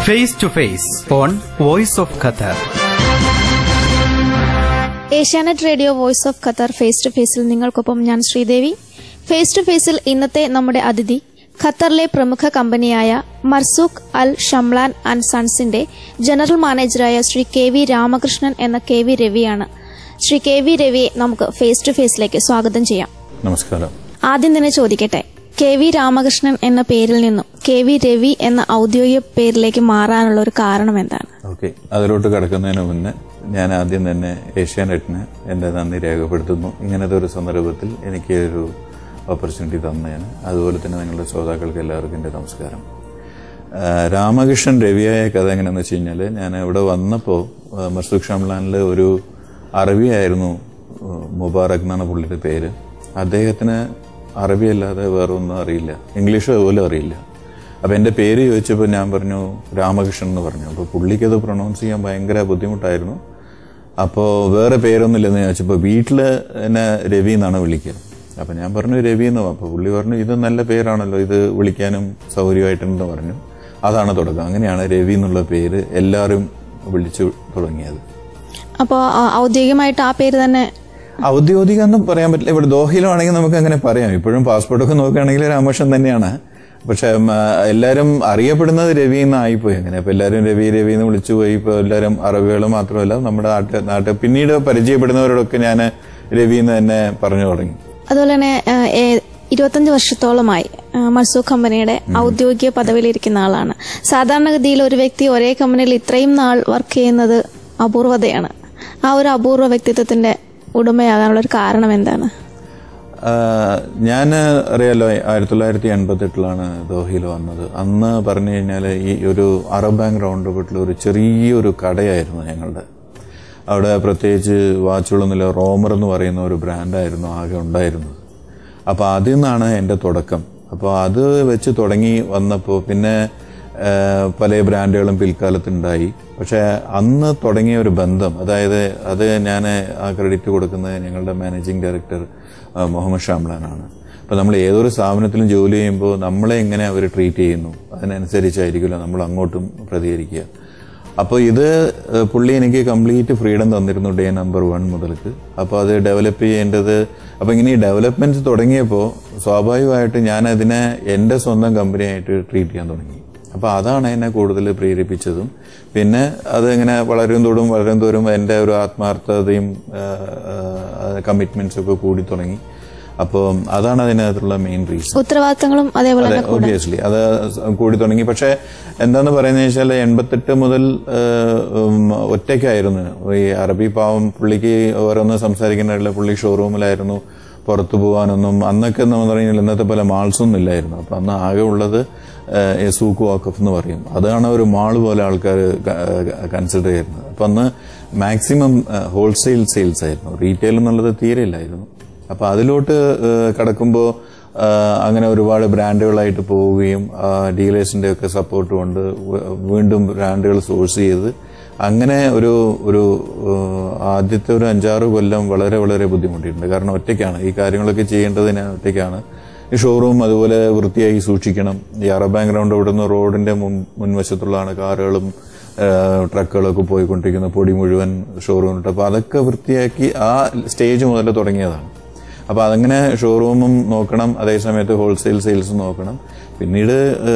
Face to face on voice of Qatar Asianet radio voice of Qatar face to ഫേസിൽ നിങ്ങൾക്കൊപ്പം ഞാൻ Sridevi face to ഫേസിൽ ഇന്നത്തെ നമ്മുടെ അതിഥി ഖത്തറിലെ പ്രമുഖ കമ്പനിയായ മർസൂഖ് അൽ ഷംലാൻ ആൻഡ് സൺസിന്റെ ജനറൽ മാനേജറായ ശ്രീ കെ വി രാമകൃഷ്ണൻ എന്ന കെ വി രവിയാണ് ശ്രീ കെ വി രവിയെ നമുക്ക് ഫേസ് ടു ഫേസിലേക്ക് സ്വാഗതം ചെയ്യാം നമസ്കാരം ആദ്യം തന്നെ ചോദിക്കട്ടെ കെ വി രാമകൃഷ്ണൻ എന്ന പേരിൽ നിന്നും കെ വി രവി എന്ന ഔദ്യോഗിക പേരിലേക്ക് മാറാനുള്ള ഒരു കാരണം എന്താണ് ഓക്കെ അതിലോട്ട് കടക്കുന്നതിന് മുന്നേ ഞാൻ ആദ്യം തന്നെ ഏഷ്യാനെറ്റിന് എൻ്റെ നന്ദി രേഖപ്പെടുത്തുന്നു ഇങ്ങനത്തെ ഒരു സന്ദർഭത്തിൽ എനിക്ക് ഒരു ഓപ്പർച്യൂണിറ്റി തന്നതിന് അതുപോലെ തന്നെ നിങ്ങളുടെ ശ്രോതാക്കൾക്ക് എല്ലാവർക്കും എൻ്റെ നമസ്കാരം ആ, രാമകൃഷ്ണൻ രവിയായ കഥ എങ്ങനെയാണെന്ന് വെച്ച് കഴിഞ്ഞാൽ ഞാൻ ഇവിടെ വന്നപ്പോൾ മർസുഖ് ഷംലാനിൽ ഒരു അറബിയായിരുന്നു ആ, മുബാറക് എന്നാണ് പുള്ളിയുടെ പേര് അദ്ദേഹത്തിന് അറബി അല്ലാതെ വേറെ ഒന്നും അറിയില്ല ഇംഗ്ലീഷ് അതുപോലെ അറിയില്ല അപ്പം എൻ്റെ പേര് ചോദിച്ചപ്പോൾ ഞാൻ പറഞ്ഞു രാമകൃഷ്ണൻ എന്ന് പറഞ്ഞു അപ്പോൾ പുള്ളിക്കത് പ്രൊണൗൺസ് ചെയ്യാൻ ഭയങ്കര ബുദ്ധിമുട്ടായിരുന്നു അപ്പോൾ വേറെ പേരൊന്നുമില്ലെന്ന് ചോദിച്ചപ്പോൾ വീട്ടിൽ എന്നെ രവി എന്നാണ് വിളിക്കുക അപ്പം ഞാൻ പറഞ്ഞു രവി എന്ന് അപ്പോൾ പുള്ളി പറഞ്ഞു ഇത് നല്ല പേരാണല്ലോ ഇത് വിളിക്കാനും സൗകര്യമായിട്ടുണ്ടെന്ന് പറഞ്ഞു അതാണ് തുടക്കം അങ്ങനെയാണ് രവി എന്നുള്ള പേര് എല്ലാവരും വിളിച്ചു തുടങ്ങിയത് അപ്പോൾ ഔദ്യോഗികമായിട്ട് ആ പേര് തന്നെ ഔദ്യോഗികം എന്ന് പറയാൻ പറ്റില്ല ഇവിടെ ദോഹയിലാണെങ്കിൽ നമുക്ക് അങ്ങനെ പറയാം ഇപ്പോഴും പാസ്പോർട്ടൊക്കെ നോക്കുകയാണെങ്കിൽ രാമകൃഷ്ണൻ തന്നെയാണ് പക്ഷെ ഉം, ആ, എല്ലാവരും അറിയപ്പെടുന്നത് രവി എന്നായിപ്പോയി അങ്ങനെ അപ്പൊ എല്ലാവരും രവി രവി എന്ന് വിളിച്ചു പോയി ഇപ്പോൾ എല്ലാവരും അറബികൾ മാത്രമല്ല നമ്മുടെ നാട്ടിൽ നാട്ടിൽ പിന്നീട് പരിചയപ്പെടുന്നവരോടൊക്കെ ഞാൻ രവി എന്ന് തന്നെ പറഞ്ഞു തുടങ്ങി അതുപോലെ തന്നെ ഏഹ്, ഏ- ഇരുപത്തഞ്ച് വർഷത്തോളമായി ഏഹ്, മർസൂഖ് കമ്പനിയുടെ ഔദ്യോഗിക പദവിയിലിരിക്കുന്ന ആളാണ് സാധാരണഗതിയിൽ ഒരു വ്യക്തി ഒരേ കമ്പനിയിൽ ഇത്രയും നാൾ വർക്ക് ചെയ്യുന്നത് അപൂർവതയാണ് ആ ഒരു അപൂർവ വ്യക്തിത്വത്തിന്റെ ഉടമയാകാനുള്ള ഒരു കാരണം എന്താണ് ഞാൻ അറിയാലോ ആയിരത്തി തൊള്ളായിരത്തി എൺപത്തെട്ടിലാണ് ദോഹയിൽ വന്നത് അന്ന് പറഞ്ഞു കഴിഞ്ഞാൽ ഈ ഒരു അറബ് ബാങ്ക് റൗണ്ട് വീട്ടിൽ ഒരു ചെറിയൊരു കടയായിരുന്നു ഞങ്ങളുടെ അവിടെ പ്രത്യേകിച്ച് വാച്ചുകളൊന്നുമില്ല റോമർ എന്ന് പറയുന്ന ഒരു ബ്രാൻഡായിരുന്നു ആകെ ഉണ്ടായിരുന്നത് അപ്പോൾ അതിൽ നിന്നാണ് എൻ്റെ തുടക്കം അപ്പോൾ അത് വെച്ച് തുടങ്ങി വന്നപ്പോൾ പിന്നെ ആ, പല ബ്രാൻഡുകളും പിൽക്കാലത്തുണ്ടായി പക്ഷേ അന്ന് തുടങ്ങിയ ഒരു ബന്ധം അതായത് അത് ഞാൻ ആ ക്രെഡിറ്റ് കൊടുക്കുന്നത് ഞങ്ങളുടെ മാനേജിങ് ഡയറക്ടർ ആ, മുഹമ്മദ് ഷാംലാനാണ് അപ്പോൾ നമ്മൾ ഏതൊരു സ്ഥാപനത്തിലും ജോലി ചെയ്യുമ്പോൾ നമ്മളെ എങ്ങനെ അവർ ട്രീറ്റ് ചെയ്യുന്നു അതിനനുസരിച്ചായിരിക്കുമല്ലോ നമ്മൾ അങ്ങോട്ടും പ്രതികരിക്കുക അപ്പോൾ ഇത് ഏഹ്, പുള്ളി എനിക്ക് കംപ്ലീറ്റ് ഫ്രീഡം തന്നിരുന്നു ഡേ നമ്പർ വൺ മുതൽക്ക് അപ്പോൾ അത് ഡെവലപ്പ് ചെയ്യേണ്ടത് അപ്പോൾ ഇങ്ങനെ ഈ ഡെവലപ്മെന്റ് തുടങ്ങിയപ്പോൾ സ്വാഭാവികമായിട്ട് ഞാൻ അതിനെ എൻ്റെ സ്വന്തം കമ്പനിയായിട്ട് ട്രീറ്റ് ചെയ്യാൻ തുടങ്ങി അപ്പോൾ അതാണ് എന്നെ കൂടുതൽ പ്രേരിപ്പിച്ചതും പിന്നെ അതിങ്ങനെ വളരും തോറും വളരും തോറും എൻ്റെ ഒരു ആത്മാർത്ഥതയും കമ്മിറ്റ്മെന്റ്സും ഒക്കെ കൂടി തുടങ്ങി അപ്പോൾ അതാണ് അതിനകത്തുള്ള മെയിൻ റീസൺ ഉത്തരവാദിത്തങ്ങളും അതേപോലെ അതെ തന്നെ ഒബിയസ്ലി അത് കൂടി തുടങ്ങി പക്ഷെ എന്താന്ന് പറയുന്നത് വെച്ചാൽ എൺപത്തെട്ട് മുതൽ ഏഹ്, ഉം, ഒറ്റയ്ക്കായിരുന്നു ഈ അറബി പാവം പുള്ളിക്ക് ഓരോന്ന് സംസാരിക്കുന്നില്ല പുള്ളി ഷോറൂമിലായിരുന്നു പുറത്തു പോകാനൊന്നും അന്നൊക്കെ എന്ന് പറഞ്ഞാൽ ഇന്നത്തെ പോലെ മാൾസ് ഒന്നും ഇല്ലായിരുന്നു അപ്പൊ അന്ന് ആകെ ഉള്ളത് ഏഹ്, സൂക്ക് വാക്കഫ് എന്ന് പറയും അതാണ് ഒരു മാൾ പോലെ ആൾക്കാർ കൺസിഡർ ചെയ്യുന്നത് അപ്പൊ അന്ന് മാക്സിമം ഹോൾസെയിൽ സെയിൽസ് ആയിരുന്നു റീറ്റെയിൽ എന്നുള്ളത് തീരെ ഇല്ലായിരുന്നു അപ്പൊ അതിലോട്ട് കടക്കുമ്പോൾ അങ്ങനെ ഒരുപാട് ബ്രാൻഡുകളായിട്ട് പോവുകയും ഡീലേഴ്സിന്റെ ഒക്കെ സപ്പോർട്ട് കൊണ്ട് വ- വീണ്ടും ബ്രാൻഡുകൾ സോഴ്സ് ചെയ്ത് അങ്ങനെ ഒരു ഒരു ഏഹ്, ആദ്യത്തെ ഒരു അഞ്ചാറ് കൊല്ലം വളരെ വളരെ ബുദ്ധിമുട്ടിയിട്ടുണ്ട് കാരണം ഒറ്റയ്ക്കാണ് ഈ കാര്യങ്ങളൊക്കെ ചെയ്യേണ്ടതിന് ഒറ്റയ്ക്കാണ് ഈ ഷോറൂം അതുപോലെ വൃത്തിയായി സൂക്ഷിക്കണം ഈ അറബ് ബാങ്ക് ഗ്രൗണ്ട് ഇവിടുന്ന് റോഡിന്റെ മുൻ മുൻവശത്തുള്ളതാണ് കാറുകളും ഏഹ് ട്രക്കുകളൊക്കെ പോയിക്കൊണ്ടിരിക്കുന്ന പൊടി മുഴുവൻ ഷോറൂമിലിട്ട് അപ്പോൾ അതൊക്കെ വൃത്തിയാക്കി ആ സ്റ്റേജ് മുതൽ തുടങ്ങിയതാണ് അപ്പോൾ അതങ്ങനെ ഷോറൂമും നോക്കണം അതേസമയത്ത് ഹോൾസെയിൽ സെയിൽസും നോക്കണം പിന്നീട്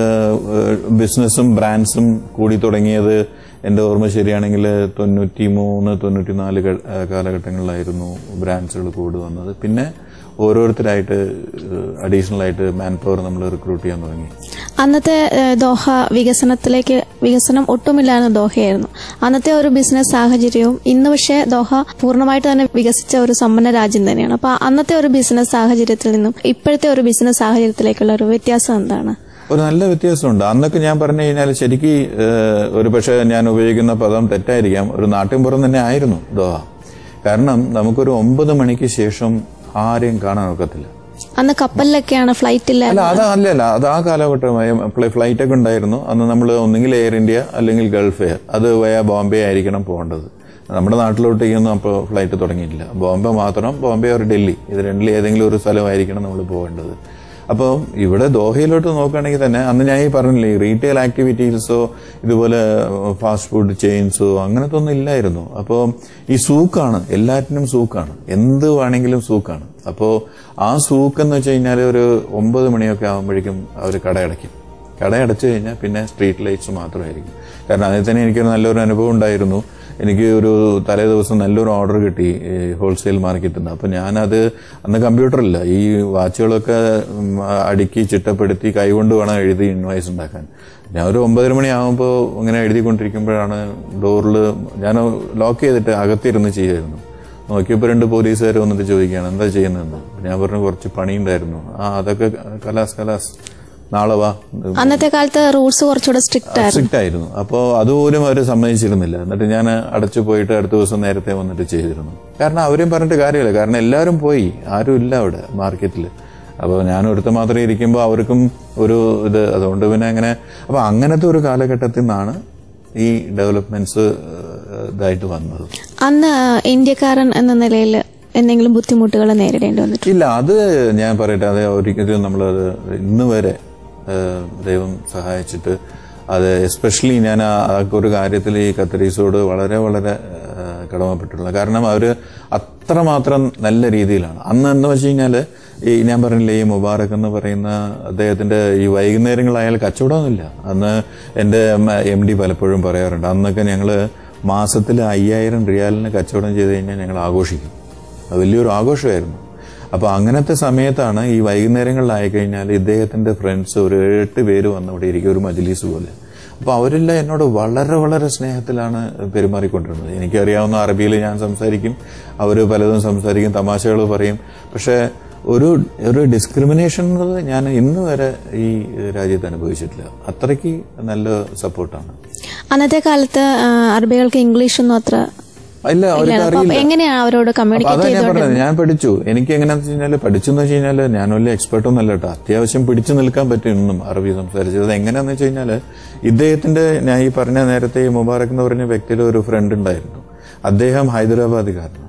ബിസിനസ്സും ബ്രാൻഡ്സും കൂടി തുടങ്ങിയത് എൻ്റെ ഓർമ്മ ശരിയാണെങ്കിൽ തൊണ്ണൂറ്റി മൂന്ന് തൊണ്ണൂറ്റി നാല് കാലഘട്ടങ്ങളിലായിരുന്നു ബ്രാൻഡ്സുകൾ കൂടി വന്നത് പിന്നെ ഓരോരുത്തരായിട്ട് അഡീഷണൽ ആയിട്ട് മാൻ പവർ നമ്മൾ റിക്രൂട്ട് ചെയ്യാൻ തുടങ്ങി അന്നത്തെ ഏഹ്, ദോഹ വികസനത്തിലേക്ക് വികസനം ഒട്ടുമില്ലായിരുന്ന ദോഹയായിരുന്നു അന്നത്തെ ഒരു ബിസിനസ് സാഹചര്യവും ഇന്ന് പക്ഷേ ദോഹ പൂർണ്ണമായിട്ട് തന്നെ വികസിച്ച ഒരു സമ്പന്ന രാജ്യം തന്നെയാണ് അപ്പൊ അന്നത്തെ ഒരു ബിസിനസ് സാഹചര്യത്തിൽ നിന്നും ഇപ്പോഴത്തെ ഒരു ബിസിനസ് സാഹചര്യത്തിലേക്കുള്ള ഒരു വ്യത്യാസം എന്താണ് ഒരു നല്ല വ്യത്യാസമുണ്ട് അന്നൊക്കെ ഞാൻ പറഞ്ഞു കഴിഞ്ഞാൽ ശരിക്ക് ഏഹ്, ഒരു പക്ഷേ ഞാൻ ഉപയോഗിക്കുന്ന പദം തെറ്റായിരിക്കാം ഒരു നാട്ടിൻപുറം തന്നെ ആയിരുന്നു ദോഹ കാരണം നമുക്കൊരു ഒമ്പത് മണിക്ക് ശേഷം ആരെയും കാണാൻ ഒക്കത്തില്ല അന്ന് കപ്പലിലൊക്കെയാണ് ഫ്ലൈറ്റ് ഇല്ല അല്ല അത് അല്ലല്ല അത് ആ കാലഘട്ടമായി ഫ്ലൈറ്റ് ഒക്കെ ഉണ്ടായിരുന്നു അന്ന് നമ്മൾ ഒന്നുകിൽ എയർ ഇന്ത്യ അല്ലെങ്കിൽ ഗൾഫ് എയർ അത് വയ ബോംബെ ആയിരിക്കണം പോകേണ്ടത് നമ്മുടെ നാട്ടിലോട്ടേക്കൊന്നും അപ്പോൾ ഫ്ലൈറ്റ് തുടങ്ങിയിട്ടില്ല ബോംബെ മാത്രം ബോംബെ ഒരു ഡൽഹി ഇത് രണ്ടിൽ ഏതെങ്കിലും ഒരു സ്ഥലമായിരിക്കണം നമ്മൾ പോകേണ്ടത് അപ്പോൾ ഇവിടെ ദോഹയിലോട്ട് നോക്കുകയാണെങ്കിൽ തന്നെ അന്ന് ഞാൻ ഈ പറഞ്ഞില്ലേ ഈ റീറ്റെയിൽ ആക്ടിവിറ്റീസോ ഇതുപോലെ ഫാസ്റ്റ് ഫുഡ് ചെയിൻസോ അങ്ങനത്തെ ഒന്നും ഇല്ലായിരുന്നു അപ്പോൾ ഈ സൂക്കാണ് എല്ലാറ്റിനും സൂക്കാണ് എന്ത് വേണമെങ്കിലും സൂക്കാണ് അപ്പോൾ ആ സൂക്ക് എന്ന് വെച്ച് കഴിഞ്ഞാൽ ഒരു ഒമ്പത് മണിയൊക്കെ ആകുമ്പോഴേക്കും അവർ കടയടയ്ക്കും കടയടച്ചു കഴിഞ്ഞാൽ പിന്നെ സ്ട്രീറ്റ് ലൈറ്റ്സ് മാത്രമായിരിക്കും കാരണം അതിൽ തന്നെ എനിക്കൊരു നല്ലൊരു അനുഭവം ഉണ്ടായിരുന്നു എനിക്ക് ഒരു തലേ ദിവസം നല്ലൊരു ഓർഡർ കിട്ടി ഈ ഹോൾസെയിൽ മാർക്കറ്റിൽ നിന്ന് അപ്പം ഞാനത് അന്ന് കമ്പ്യൂട്ടറില്ല ഈ വാച്ചുകളൊക്കെ ഉം, അടുക്കി ചിട്ടപ്പെടുത്തി കൈകൊണ്ട് വേണം എഴുതി ഇൻവോയ്സ് ഉണ്ടാക്കാൻ ഞാൻ ഒരു ഒമ്പതര മണിയാകുമ്പോൾ ഇങ്ങനെ എഴുതിക്കൊണ്ടിരിക്കുമ്പോഴാണ് ഡോറിൽ ഞാൻ ലോക്ക് ചെയ്തിട്ട് അകത്തിരുന്ന് ചെയ്യുമായിരുന്നു നോക്കിയപ്പോൾ രണ്ട് പോലീസുകാർ വന്നിട്ട് ചോദിക്കുകയാണ് എന്താ ചെയ്യുന്നതെന്ന് ഞാൻ പറഞ്ഞു കുറച്ച് പണിയുണ്ടായിരുന്നു ആ അതൊക്കെ കലാസ് കലാസ് നാളെ വാ അന്നത്തെ കാലത്ത് റൂൾസ് കുറച്ചുകൂടെ സ്ട്രിക്റ്റ് ആയിരുന്നു സ്ട്രിക്റ്റ് ആയിരുന്നു അപ്പോൾ അതുപോലും അവർ സമ്മതിച്ചിരുന്നില്ല എന്നിട്ട് ഞാൻ അടച്ചു പോയിട്ട് അടുത്ത ദിവസം നേരത്തെ വന്നിട്ട് ചെയ്തിരുന്നു കാരണം അവരെയും പറഞ്ഞിട്ട് കാര്യമില്ല കാരണം എല്ലാവരും പോയി ആരും ഇല്ല അവിടെ മാർക്കറ്റിൽ അപ്പോൾ ഞാൻ ഒരുത്ത മാത്രമേ ഇരിക്കുമ്പോൾ അവർക്കും ഒരു ഇത് അതുകൊണ്ട് പിന്നെ അങ്ങനെ അപ്പോൾ അങ്ങനത്തെ ഒരു കാലഘട്ടത്തിൽ നിന്നാണ് ഈ ഡെവലപ്മെന്റ്സ് ഇതായിട്ട് വന്നത് അന്ന് ഇന്ത്യക്കാരൻ എന്ന നിലയിൽ എന്തെങ്കിലും ബുദ്ധിമുട്ടുകൾ നേരിടേണ്ടി വന്നിട്ടുണ്ട് ഇല്ല അത് ഞാൻ പറയട്ടെ അത് ഒരിക്കലും നമ്മളത് ഇന്ന് വരെ ഏഹ്, ദൈവം സഹായിച്ചിട്ട് അത് എസ്പെഷ്യലി ഞാൻ ആ ആ ഒരു കാര്യത്തിൽ ഈ ഖത്തറീസോട് വളരെ വളരെ ഏഹ്, കടമപ്പെട്ടിട്ടുള്ള കാരണം അവർ അത്രമാത്രം നല്ല രീതിയിലാണ് അന്ന് എന്ന് വെച്ച് കഴിഞ്ഞാൽ ഈ ഞാൻ പറഞ്ഞില്ലേ ഈ മുബാറക് എന്ന് പറയുന്ന അദ്ദേഹത്തിന്റെ ഈ വൈകുന്നേരങ്ങളായാൽ കച്ചവടമൊന്നുമില്ല അന്ന് എൻ്റെ എം ഡി പലപ്പോഴും പറയാറുണ്ട് അന്നൊക്കെ ഞങ്ങൾ മാസത്തിൽ അയ്യായിരം റിയാലിന് കച്ചവടം ചെയ്ത് കഴിഞ്ഞാൽ ഞങ്ങൾ ആഘോഷിക്കും അത് വലിയൊരു ആഘോഷമായിരുന്നു അപ്പോൾ അങ്ങനത്തെ സമയത്താണ് ഈ വൈകുന്നേരങ്ങളിലായി കഴിഞ്ഞാൽ ഇദ്ദേഹത്തിന്റെ ഫ്രണ്ട്സ് ഒരു എട്ട് പേര് വന്ന് ഇവിടെ ഇരിക്കും ഒരു മജ്ലീസ് പോലെ അപ്പോൾ അവരെല്ലാം എന്നോട് വളരെ വളരെ സ്നേഹത്തിലാണ് പെരുമാറിക്കൊണ്ടിരുന്നത് എനിക്കറിയാവുന്ന അറബിയിൽ ഞാൻ സംസാരിക്കും അവർ പലതും സംസാരിക്കും തമാശകൾ പറയും പക്ഷേ ഒരു ഒരു ഡിസ്ക്രിമിനേഷൻ എന്നത് ഞാൻ ഇന്ന് വരെ ഈ രാജ്യത്ത് അനുഭവിച്ചിട്ടില്ല അത്രയ്ക്ക് നല്ല സപ്പോർട്ടാണ് അന്നത്തെ കാലത്ത് ആ, അറബികൾക്ക് ഇംഗ്ലീഷൊന്നും അത്ര ഇല്ല അവർക്ക് അപ്പൊ അറിയില്ല എങ്ങനെയാണ് അവരോട് അപ്പൊ കമ്മ്യൂണിക്കേറ്റ് അതാ ഞാൻ ചെയ്തോണ്ട് പറഞ്ഞത് ഞാൻ പഠിച്ചു എനിക്ക് എങ്ങനെയാന്ന് വെച്ച് കഴിഞ്ഞാൽ പഠിച്ചെന്ന് വെച്ച് കഴിഞ്ഞാൽ ഞാൻ വലിയ എക്സ്പെർട്ട് ഒന്നല്ല കേട്ടോ അത്യാവശ്യം പിടിച്ചു നിൽക്കാൻ പറ്റും ഇന്നും അറബി സംസാരിച്ചത് അത് എങ്ങനെയാന്ന് വെച്ച് കഴിഞ്ഞാൽ ഇദ്ദേഹത്തിന്റെ ഞാൻ ഈ പറഞ്ഞ നേരത്തെ ഈ മുബാറക് എന്ന് പറഞ്ഞ വ്യക്തിയുടെ ഒരു ഫ്രണ്ട് ഉണ്ടായിരുന്നു അദ്ദേഹം ഹൈദരാബാദുകാരനാണ്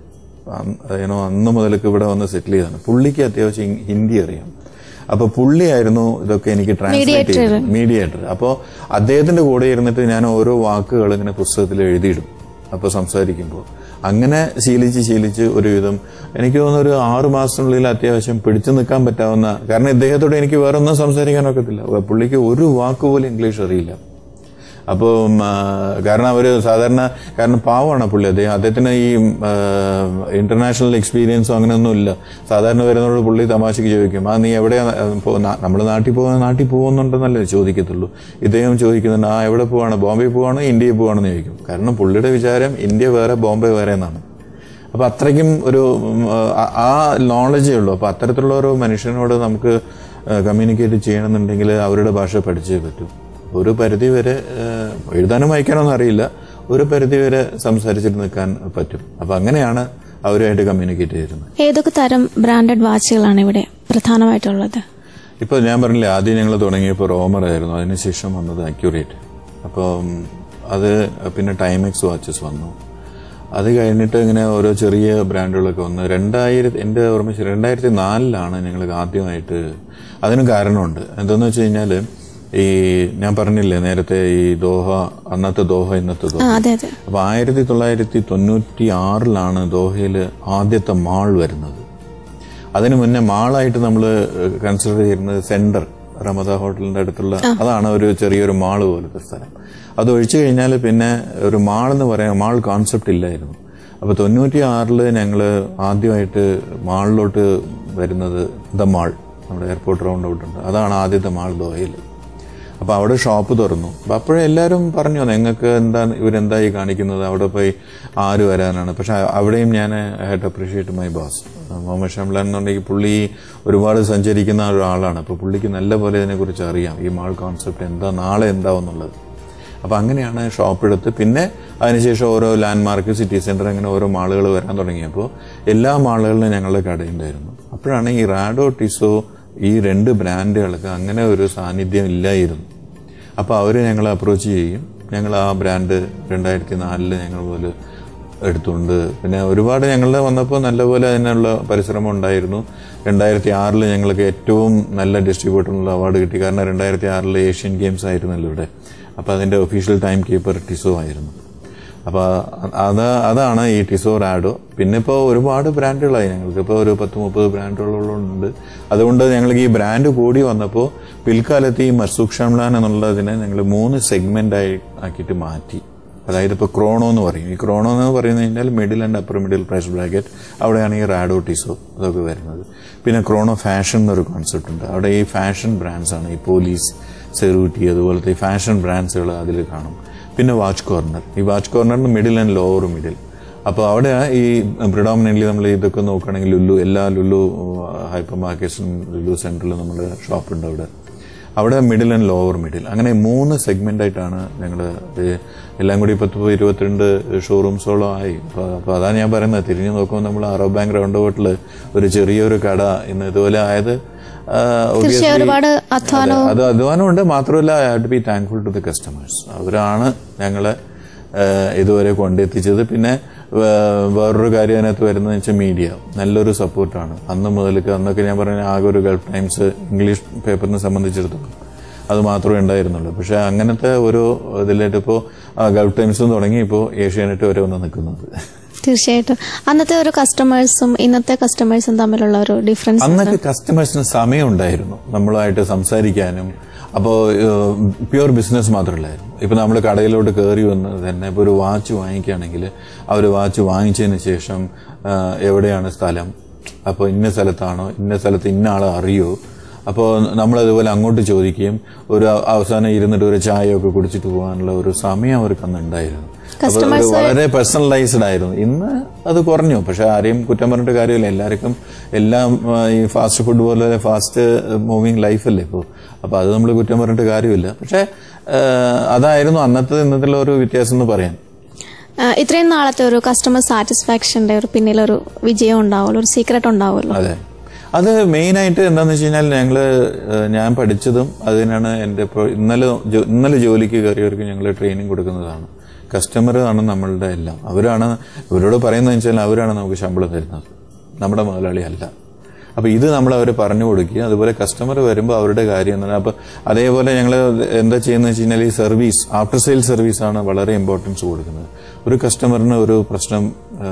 ഏനോ അന്ന് മുതലേക്ക് ഇവിടെ വന്ന് സെറ്റിൽ ചെയ്താണ് പുള്ളിക്ക് അത്യാവശ്യം ഇ- ഹിന്ദി അറിയാം അപ്പൊ പുള്ളിയായിരുന്നു ഇതൊക്കെ എനിക്ക് ട്രാൻസ്ലേറ്റ് ചെയ്തത് മീഡിയേറ്റർ അപ്പോൾ അദ്ദേഹത്തിന്റെ കൂടെ ഇരുന്നിട്ട് ഞാൻ ഓരോ വാക്കുകൾ ഇങ്ങനെ പുസ്തകത്തിൽ എഴുതിയിടും അപ്പോൾ സംസാരിക്കുമ്പോൾ അങ്ങനെ ശീലിച്ച് ശീലിച്ച് ഒരുവിധം എനിക്ക് തോന്നുന്നു ഒരു ആറു മാസത്തിനുള്ളിൽ അത്യാവശ്യം പിടിച്ചു നിൽക്കാൻ പറ്റാവുന്ന കാരണം ഇദ്ദേഹത്തോട് എനിക്ക് വേറെ ഒന്നും സംസാരിക്കാൻ ഒക്കത്തില്ല പുള്ളിക്ക് ഒരു വാക്ക് പോലും ഇംഗ്ലീഷ് അറിയില്ല അപ്പോൾ കാരണം അവർ സാധാരണ കാരണം പാവമാണ് പുള്ളി അദ്ദേഹം അദ്ദേഹത്തിന് ഈ ഇന്റർനാഷണൽ എക്സ്പീരിയൻസോ അങ്ങനെയൊന്നും ഇല്ല സാധാരണ വരുന്നവരോട് പുള്ളി തമാശക്ക് ചോദിക്കും ആ നീ എവിടെയാ നമ്മൾ നാട്ടിൽ പോകുന്ന നാട്ടിൽ പോകുന്നുണ്ടെന്നല്ലേ ചോദിക്കത്തുള്ളൂ ഇദ്ദേഹം ചോദിക്കുന്നുണ്ട് ആ എവിടെ പോവാണ് ബോംബെ പോവാണോ ഇന്ത്യയിൽ പോവാണെന്ന് ചോദിക്കും കാരണം പുള്ളിയുടെ വിചാരം ഇന്ത്യ വേറെ ബോംബെ വേറെ എന്നാണ് അപ്പൊ അത്രയ്ക്കും ഒരു ഉം, ആ- ആ നോളജേ ഉള്ളൂ അപ്പൊ അത്തരത്തിലുള്ള ഒരു മനുഷ്യനോട് നമുക്ക് കമ്മ്യൂണിക്കേറ്റ് ചെയ്യണമെന്നുണ്ടെങ്കിൽ അവരുടെ ഭാഷ പഠിച്ചേ പറ്റൂ ഒരു പരിധി വരെ ഏഹ്, എഴുതാനും വായിക്കാനൊന്നും അറിയില്ല ഒരു പരിധി വരെ സംസാരിച്ചിട്ട് നിൽക്കാൻ പറ്റും അപ്പൊ അങ്ങനെയാണ് അവരുമായിട്ട് കമ്മ്യൂണിക്കേറ്റ് ചെയ്തിരുന്നത് ഏതൊക്കെ തരം ബ്രാൻഡഡ് വാച്ചുകളാണ് ഇവിടെ പ്രധാനമായിട്ടുള്ളത് ഇപ്പോൾ ഞാൻ പറഞ്ഞില്ലേ ആദ്യം ഞങ്ങൾ തുടങ്ങിയപ്പോൾ റോമർ ആയിരുന്നു അതിനുശേഷം വന്നത് അക്യൂറേറ്റ് അപ്പം അത് പിന്നെ ടൈമെക്സ് വാച്ചസ് വന്നു അത് കഴിഞ്ഞിട്ട് ഇങ്ങനെ ഓരോ ചെറിയ ബ്രാൻഡുകളൊക്കെ വന്നു രണ്ടായിരത്തി എൻ്റെ ഓർമ്മ ശരി രണ്ടായിരത്തി നാലിലാണ് ഞങ്ങൾ ആദ്യമായിട്ട് അതിന് കാരണമുണ്ട് എന്തെന്ന് വെച്ച് കഴിഞ്ഞാൽ ഈ ഞാൻ പറഞ്ഞില്ലേ നേരത്തെ ഈ ദോഹ അന്നത്തെ ദോഹ ഇന്നത്തെ ദോഹ ആ അതെ അതെ അപ്പൊ ആയിരത്തി തൊള്ളായിരത്തി തൊണ്ണൂറ്റി ആറിലാണ് ദോഹയിൽ ആദ്യത്തെ മാൾ വരുന്നത് അതിനു മുന്നേ മാളായിട്ട് നമ്മൾ കൺസിഡർ ചെയ്യുന്നത് സെന്റർ റമദ ഹോട്ടലിന്റെ അടുത്തുള്ള അതാണ് ഒരു ചെറിയൊരു മാള് പോലത്തെ സ്ഥലം അത് ഒഴിച്ചു കഴിഞ്ഞാൽ പിന്നെ ഒരു മാൾ എന്ന് പറയാൻ മാൾ കോൺസെപ്റ്റ് ഇല്ലായിരുന്നു അപ്പൊ തൊണ്ണൂറ്റി ആറില് ഞങ്ങൾ ആദ്യമായിട്ട് മാളിലോട്ട് വരുന്നത് ദ മാൾ നമ്മുടെ എയർപോർട്ട് റൗണ്ട് ഔട്ട് ഉണ്ട് അതാണ് ആദ്യത്തെ മാൾ ദോഹയിൽ അപ്പോൾ അവിടെ ഷോപ്പ് തുറന്നു അപ്പോൾ അപ്പോഴേ എല്ലാവരും പറഞ്ഞു നിങ്ങൾക്ക് എന്താ ഇവരെന്താ ഈ കാണിക്കുന്നത് അവിടെ പോയി ആര് വരാനാണ് പക്ഷെ അവിടെയും ഞാൻ had appreciate my boss Muhammad Shamlan എന്നുണ്ടെങ്കിൽ പുള്ളി ഒരുപാട് സഞ്ചരിക്കുന്ന ഒരാളാണ് അപ്പോൾ പുള്ളിക്ക് നല്ല പോലെ ഇതിനെക്കുറിച്ച് അറിയാം ഈ മാൾ കോൺസെപ്റ്റ് എന്താ നാളെ എന്താവും എന്നുള്ളത് അപ്പോൾ അങ്ങനെയാണ് ഷോപ്പ് എടുത്ത് പിന്നെ അതിനുശേഷം ഓരോ ലാൻഡ്മാർക്ക് സിറ്റി സെന്റർ അങ്ങനെ ഓരോ മാളുകൾ വരാൻ തുടങ്ങിയപ്പോൾ എല്ലാ മാളുകളിലും ഞങ്ങളുടെ കടയുണ്ടായിരുന്നു അപ്പോഴാണ് ഈ റാഡോ ടിസോ ഈ രണ്ട് ബ്രാൻഡുകൾക്ക് അങ്ങനെ ഒരു സാന്നിധ്യം ഇല്ലായിരുന്നു അപ്പോൾ അവർ ഞങ്ങളെ അപ്രോച്ച് ചെയ്യും ഞങ്ങൾ ആ ബ്രാൻഡ് രണ്ടായിരത്തി നാലില് ഞങ്ങൾ മുതൽ എടുത്തുകൊണ്ട് പിന്നെ ഒരുപാട് ഞങ്ങളുടെ വന്നപ്പോൾ നല്ലപോലെ അതിനുള്ള പരിശ്രമം ഉണ്ടായിരുന്നു രണ്ടായിരത്തി ആറിൽ ഞങ്ങൾക്ക് ഏറ്റവും നല്ല ഡിസ്ട്രിബ്യൂട്ടറിനുള്ള അവാർഡ് കിട്ടി കാരണം രണ്ടായിരത്തി ആറിൽ ഏഷ്യൻ ഗെയിംസ് ആയിരുന്നല്ലോ ഇവിടെ അപ്പോൾ അതിൻ്റെ ഒഫീഷ്യൽ ടൈം കീപ്പർ ടിസോ ആയിരുന്നു അപ്പോൾ അത് അതാണ് ഈ ടിസോ റാഡോ പിന്നെ ഇപ്പോൾ ഒരുപാട് ബ്രാൻഡുകളായി ഞങ്ങൾക്ക് ഇപ്പോൾ ഒരു പത്ത് മുപ്പത് ബ്രാൻഡുകളുണ്ട് അതുകൊണ്ട് ഞങ്ങൾക്ക് ഈ ബ്രാൻഡ് കൂടി വന്നപ്പോൾ പിൽക്കാലത്ത് ഈ മർസൂഖ് ഷംലാൻ എന്നുള്ളതിനെ ഞങ്ങൾ മൂന്ന് സെഗ്മെൻ്റായി ആക്കിയിട്ട് മാറ്റി അതായത് ഇപ്പോൾ ക്രോണോ എന്ന് പറയും ഈ ക്രോണോ എന്ന് പറയുന്നത് കഴിഞ്ഞാൽ middle and upper middle price bracket അവിടെയാണ് ഈ റാഡോ ടിസോ അതൊക്കെ വരുന്നത് പിന്നെ ക്രോണോ ഫാഷൻ എന്നൊരു കോൺസെപ്റ്റ് ഉണ്ട് അവിടെ ഈ ഫാഷൻ ബ്രാൻഡ്സ് ആണ് ഈ പോലീസ് സെറൂട്ടി അതുപോലത്തെ ഈ ഫാഷൻ ബ്രാൻഡ്സുകൾ അതിൽ കാണും പിന്നെ വാച്ച് കോർണർ ഈ വാച്ച് കോർണറിന് മിഡിൽ ആൻഡ് ലോവർ മിഡിൽ അപ്പോൾ അവിടെ ഈ പ്രിഡോമിനൻ്റ്ലി നമ്മൾ ഇതൊക്കെ നോക്കുകയാണെങ്കിൽ ലുല്ലു എല്ലാ ലുല്ലു ഹൈപ്പർ മാർക്കറ്റ്സും ലുല്ലു സെൻറ്ററിലും നമ്മുടെ ഷോപ്പുണ്ട് അവിടെ അവിടെ മിഡിൽ ആൻഡ് ലോവർ മിഡിൽ അങ്ങനെ മൂന്ന് സെഗ്മെന്റ് ആയിട്ടാണ് ഞങ്ങൾ എല്ലാം കൂടി പത്ത് ഇരുപത്തിരണ്ട് ഷോറൂംസോളം ആയി അപ്പോൾ അപ്പോൾ അതാണ് ഞാൻ പറയുന്നത് തിരിഞ്ഞു നോക്കുമ്പോൾ നമ്മൾ അറബ് ബാങ്ക് റൗണ്ട് ബോട്ടിൽ ഒരു ചെറിയൊരു കട ഇന്ന് ഇതുപോലെ ആയത് ആ, obviously- തീർച്ചയായും ഒരുപാട് അധ്വാനവും അത് അധ്വാനമുണ്ട് മാത്രമല്ല I have to be thankful to the customers അവരാണ് ഞങ്ങളെ ഏഹ്, ഇതുവരെ കൊണ്ടെത്തിച്ചത് പിന്നെ വേ- വേറൊരു കാര്യം അതിനകത്ത് വരുന്നത് വെച്ചാൽ മീഡിയ നല്ലൊരു സപ്പോർട്ടാണ് അന്ന് മുതൽക്ക് അന്നൊക്കെ ഞാൻ പറഞ്ഞ ആകെ ഒരു ഗൾഫ് ടൈംസ് ഇംഗ്ലീഷ് പേപ്പറിനെ സംബന്ധിച്ചിടത്തോളം അത് മാത്രമേ ഉണ്ടായിരുന്നുള്ളൂ പക്ഷെ അങ്ങനത്തെ ഒരു ഇതിലായിട്ട് ഇപ്പോൾ ഗൾഫ് ടൈംസും തുടങ്ങി ഇപ്പോൾ ഏഷ്യാനെറ്റ് വരെ വന്ന് നിൽക്കുന്നത് തീർച്ചയായിട്ടും അന്നത്തെ ഒരു കസ്റ്റമേഴ്സും ഇന്നത്തെ കസ്റ്റമേഴ്സും തമ്മിലുള്ള ഒരു ഡിഫറൻസ് അന്നൊക്കെ കസ്റ്റമേഴ്സിന് സമയം ഉണ്ടായിരുന്നു നമ്മളുമായിട്ട് സംസാരിക്കാനും അപ്പോൾ പ്യുവർ ബിസിനസ് മാത്രമല്ലായിരുന്നു ഇപ്പം നമ്മൾ കടയിലോട്ട് കയറി വന്ന് തന്നെ ഇപ്പോൾ ഒരു വാച്ച് വാങ്ങിക്കുകയാണെങ്കിൽ അവർ വാച്ച് വാങ്ങിച്ചതിന് ശേഷം ആ, എവിടെയാണ് സ്ഥലം അപ്പോൾ ഇന്ന സ്ഥലത്താണോ ഇന്ന സ്ഥലത്ത് ഇന്ന ആളെ അറിയോ അപ്പോൾ നമ്മളതുപോലെ അങ്ങോട്ട് ചോദിക്കുകയും ഒരു അവ- അവസാനം ഇരുന്നിട്ട് ഒരു ചായയൊക്കെ കുടിച്ചിട്ട് പോകാനുള്ള ഒരു സമയം അവർക്ക് അന്ന് ഉണ്ടായിരുന്നു അപ്പോൾ ഒരു വളരെ പേഴ്സണലൈസ്ഡ് ആയിരുന്നു ഇന്ന് അത് കുറഞ്ഞു പക്ഷെ ആരെയും കുറ്റം പറഞ്ഞിട്ട് കാര്യമില്ല എല്ലാവർക്കും എല്ലാം ആ, ഈ ഫാസ്റ്റ് ഫുഡ് പോലെ ഫാസ്റ്റ് മൂവിങ് ലൈഫല്ലേ ഇപ്പോൾ അപ്പോൾ അത് നമ്മൾ കുറ്റം പറഞ്ഞിട്ട് കാര്യമില്ല പക്ഷേ ആ, അതായിരുന്നു അന്നത്തെ ഇന്നത്തെ ഒരു വ്യത്യാസം എന്ന് പറയാൻ ഇത്രയും നാളത്തെ ഒരു കസ്റ്റമർ സാറ്റിസ്ഫാക്ഷന്റെ ഒരു പിന്നിലൊരു വിജയം ഉണ്ടാവുമല്ലോ ഒരു സീക്രട്ട് ഉണ്ടാവുമല്ലോ അതെ അത് മെയിനായിട്ട് എന്താണെന്ന് വെച്ച് കഴിഞ്ഞാൽ ഞങ്ങൾ ഞാൻ പഠിച്ചതും അതിനാണ് എൻ്റെ ഇപ്പോൾ ഇന്നലെ ജോ- ഇന്നലെ ജോലിക്ക് കയറിയവർക്ക് ഞങ്ങൾ ട്രെയിനിങ് കൊടുക്കുന്നതാണ് കസ്റ്റമർ ആണ് നമ്മളുടെ എല്ലാം അവരാണ് ഇവരോട് പറയുന്നത് വെച്ചാൽ അവരാണ് നമുക്ക് ശമ്പളം തരുന്നത് നമ്മുടെ മുതലാളി അല്ല അപ്പോൾ ഇത് നമ്മൾ അവർ പറഞ്ഞു കൊടുക്കുക അതുപോലെ കസ്റ്റമർ വരുമ്പോൾ അവരുടെ കാര്യം എന്താണ് അപ്പോൾ അതേപോലെ ഞങ്ങൾ എന്താ ചെയ്യുന്നത് വെച്ച് കഴിഞ്ഞാൽ ഈ സർവീസ് ആഫ്റ്റർ സെയിൽ സർവീസാണ് വളരെ ഇമ്പോർട്ടൻസ് കൊടുക്കുന്നത് ഒരു കസ്റ്റമറിന് ഒരു പ്രശ്നം ആ,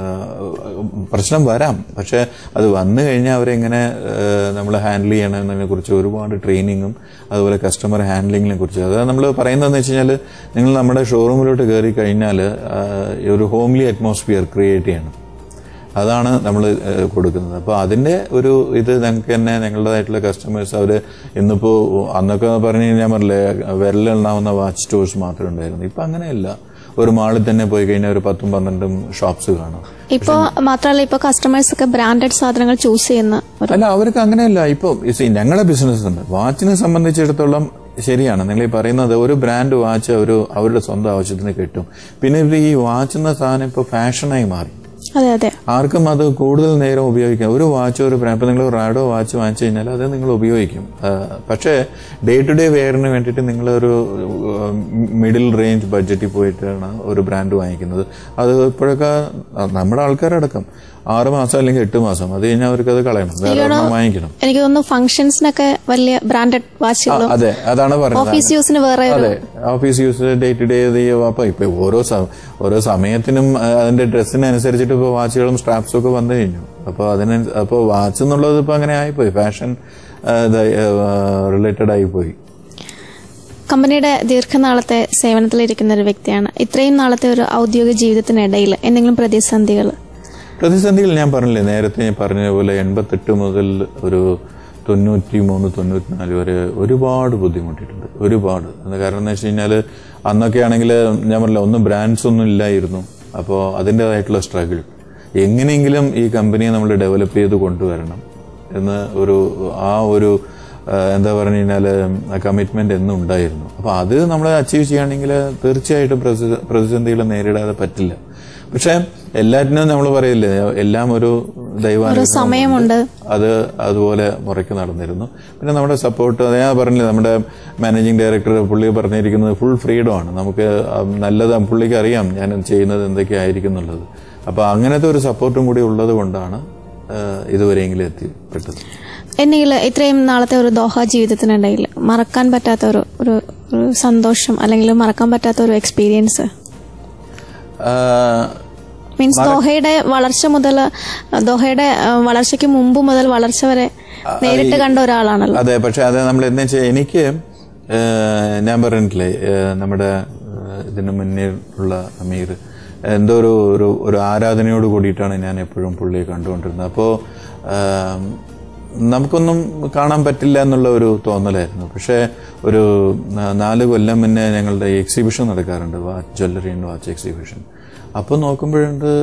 പ്രശ്നം വരാം പക്ഷേ അത് വന്നു കഴിഞ്ഞാൽ അവരെങ്ങനെ നമ്മൾ ഹാൻഡിൽ ചെയ്യണം എന്നതിനെ കുറിച്ച് ഒരുപാട് ട്രെയിനിങ്ങും അതുപോലെ കസ്റ്റമർ ഹാൻഡ്ലിങ്ങിനെ കുറിച്ച് അതായത് നമ്മൾ പറയുന്നതെന്ന് വെച്ച് കഴിഞ്ഞാൽ നിങ്ങൾ നമ്മുടെ ഷോറൂമിലോട്ട് കയറി കഴിഞ്ഞാൽ ആ, ഒരു ഹോംലി അറ്റ്മോസ്ഫിയർ ക്രിയേറ്റ് ചെയ്യണം അതാണ് നമ്മൾ കൊടുക്കുന്നത് അപ്പോൾ അതിൻ്റെ ഒരു ഇത് ഞങ്ങൾക്ക് തന്നെ ഞങ്ങളുടേതായിട്ടുള്ള കസ്റ്റമേഴ്സ് അവർ ഇന്നിപ്പോൾ അന്നൊക്കെ പറഞ്ഞു കഴിഞ്ഞാൽ പറഞ്ഞില്ലേ വിരലെണ്ണാവുന്ന വാച്ച് സ്റ്റോഴ്സ് മാത്രമേ ഉണ്ടായിരുന്നു ഇപ്പം അങ്ങനെയല്ല ഒരു മാളിൽ തന്നെ പോയി കഴിഞ്ഞാൽ ഒരു പത്തും പന്ത്രണ്ടും ഷോപ്സ് കാണാം ഇപ്പോ മാത്രമല്ല ഇപ്പൊ കസ്റ്റമേഴ്സ് ഒക്കെ ബ്രാൻഡഡ് സാധനങ്ങൾ ചൂസ് ചെയ്യുന്ന ഒരു അല്ല അവർക്ക് അങ്ങനെയല്ല ഇപ്പോൾ ഞങ്ങളുടെ ബിസിനസ് ഉണ്ട് വാച്ചിനെ സംബന്ധിച്ചിടത്തോളം ശരിയാണ് നിങ്ങൾ ഈ പറയുന്നത് ഒരു ബ്രാൻഡ് വാച്ച് ഒരു അവരുടെ സ്വന്തം ആവശ്യത്തിന് കിട്ടും പിന്നെ ഇവർ ഈ വാച്ച് എന്ന സാധനം ഇപ്പോൾ ഫാഷനായി മാറി അതെ അതെ ആർക്കും അത് കൂടുതൽ നേരം ഉപയോഗിക്കാം ഒരു വാച്ച് ഒരു ബ്രാൻഡ് ഇപ്പം നിങ്ങൾ റാഡോ വാച്ച് വാങ്ങിച്ചു കഴിഞ്ഞാൽ അത് നിങ്ങൾ ഉപയോഗിക്കും ആ, പക്ഷേ ഡേ ടു ഡേ വെയറിന് വേണ്ടിയിട്ട് നിങ്ങളൊരു മിഡിൽ റേഞ്ച് ബഡ്ജറ്റിൽ പോയിട്ടാണ് ഒരു ബ്രാൻഡ് വാങ്ങിക്കുന്നത് അത് ഇപ്പോഴൊക്കെ നമ്മുടെ ആൾക്കാരടക്കം ആറ് മാസം അല്ലെങ്കിൽ എട്ട് മാസം അത് കഴിഞ്ഞാൽ അവർക്ക് അത് കളയണം വേറെ ഒരെണ്ണം വാങ്ങിക്കണം എനിക്ക് തോന്നുന്നു ഫംഗ്ഷൻസിനൊക്കെ വലിയ ബ്രാൻഡഡ് വാച്ചുകളും അതെ അതാണ് പറഞ്ഞത് ഓഫീസ് യൂസിന് വേറെ ഒരു അതെ office use day to day അപ്പൊ ഇപ്പൊ ഓരോ സ- ഓരോ സമയത്തിനും ആ, അതിന്റെ ഡ്രസ്സിനനുസരിച്ചിട്ട് ഇപ്പൊ വാച്ചുകളും സ്ട്രാപ്സും ഒക്കെ വന്നു കഴിഞ്ഞു അപ്പൊ അതിന് അപ്പൊ വാച്ച് എന്നുള്ളത് ഇപ്പൊ അങ്ങനെ ആയിപ്പോയി ഫാഷൻ റിലേറ്റഡ് ആയിപ്പോയി കമ്പനിയുടെ ദീർഘനാളത്തെ സേവനത്തിലിരിക്കുന്ന ഒരു വ്യക്തിയാണ് ഇത്രയും നാളത്തെ ഒരു ഔദ്യോഗിക ജീവിതത്തിനിടയിൽ എന്തെങ്കിലും പ്രതിസന്ധികൾ പ്രതിസന്ധികൾ ഞാൻ പറഞ്ഞില്ലേ നേരത്തെ ഞാൻ പറഞ്ഞ പോലെ എൺപത്തെട്ട് മുതൽ ഒരു തൊണ്ണൂറ്റി മൂന്ന് തൊണ്ണൂറ്റിനാല് വരെ ഒരുപാട് ബുദ്ധിമുട്ടിയിട്ടുണ്ട് ഒരുപാട് അത് കാരണം എന്ന് വെച്ച് കഴിഞ്ഞാൽ അന്നൊക്കെ ആണെങ്കിൽ ഞാൻ പറഞ്ഞില്ല ഒന്നും ബ്രാൻഡ്സ് ഒന്നും ഇല്ലായിരുന്നു അപ്പോൾ അതിൻ്റെതായിട്ടുള്ള സ്ട്രഗിൾ എങ്ങനെയെങ്കിലും ഈ കമ്പനിയെ നമ്മൾ ഡെവലപ്പ് ചെയ്ത് കൊണ്ടുവരണം എന്ന് ഒരു ആ ഒരു ആ, എന്താ പറഞ്ഞു കഴിഞ്ഞാൽ കമ്മിറ്റ്മെന്റ് എന്നും ഉണ്ടായിരുന്നു അപ്പോൾ അത് നമ്മൾ അച്ചീവ് ചെയ്യുകയാണെങ്കിൽ തീർച്ചയായിട്ടും പ്രതി- പ്രതിസന്ധികൾ നേരിടാതെ പറ്റില്ല പക്ഷെ എല്ലാറ്റിനും നമ്മൾ പറയില്ലേ എല്ലാം ഒരു ദൈവാനുഗ്രഹം സമയമുണ്ട്. അത് അതുപോലെ മുറയ്ക്ക് നടന്നിരുന്നു പിന്നെ നമ്മുടെ സപ്പോർട്ട് അത് ഞാൻ പറഞ്ഞില്ലേ നമ്മുടെ മാനേജിങ് ഡയറക്ടർ പുള്ളി പറഞ്ഞിരിക്കുന്നത് ഫുൾ ഫ്രീഡം ആണ് നമുക്ക് ആ നല്ലത് പുള്ളിക്ക് അറിയാം ഞാൻ ചെയ്യുന്നത് എന്തൊക്കെയായിരിക്കും എന്നുള്ളത് അപ്പോൾ അങ്ങനത്തെ ഒരു സപ്പോർട്ടും കൂടി ഉള്ളത് കൊണ്ടാണ് ഏഹ്, ഇതുവരെയെങ്കിലും എത്തിപ്പെട്ടത് എന്നെങ്കിൽ ഇത്രയും നാളത്തെ ഒരു ദോഹ ജീവിതത്തിനിടയിൽ മറക്കാൻ പറ്റാത്ത ഒരു ഒരു ഒരു സന്തോഷം അല്ലെങ്കിൽ മറക്കാൻ പറ്റാത്ത ഒരു എക്സ്പീരിയൻസ് ഏഹ്, മീൻസ് ദോഹയുടെ വളർച്ച മുതൽ ദോഹയുടെ ആ, വളർച്ചയ്ക്ക് മുമ്പ് മുതൽ വളർച്ച വരെ നേരിട്ട് കണ്ട ഒരാളാണല്ലോ അതെ പക്ഷെ അത് നമ്മൾ എന്താ വെച്ചാൽ എനിക്ക് ഏഹ്, ഞാൻ പറഞ്ഞിട്ടില്ലേ ഏഹ്, നമ്മുടെ ഏഹ്, ഇതിന് മുന്നേ ഉള്ള അമീർ എന്തോ ഒരു ഒരു ഒരു ആരാധനയോട് കൂടിയിട്ടാണ് ഞാൻ എപ്പോഴും പുള്ളിയെ കണ്ടുകൊണ്ടിരുന്നത് അപ്പോൾ നമുക്കൊന്നും കാണാൻ പറ്റില്ല എന്നുള്ള ഒരു തോന്നലായിരുന്നു പക്ഷേ ഒരു ന- നാല് കൊല്ലം മുന്നേ ഞങ്ങളുടെ എക്സിബിഷൻ നടക്കാറുണ്ട് watch jewellery and watch exhibition അപ്പോൾ നോക്കുമ്പോഴുണ്ട്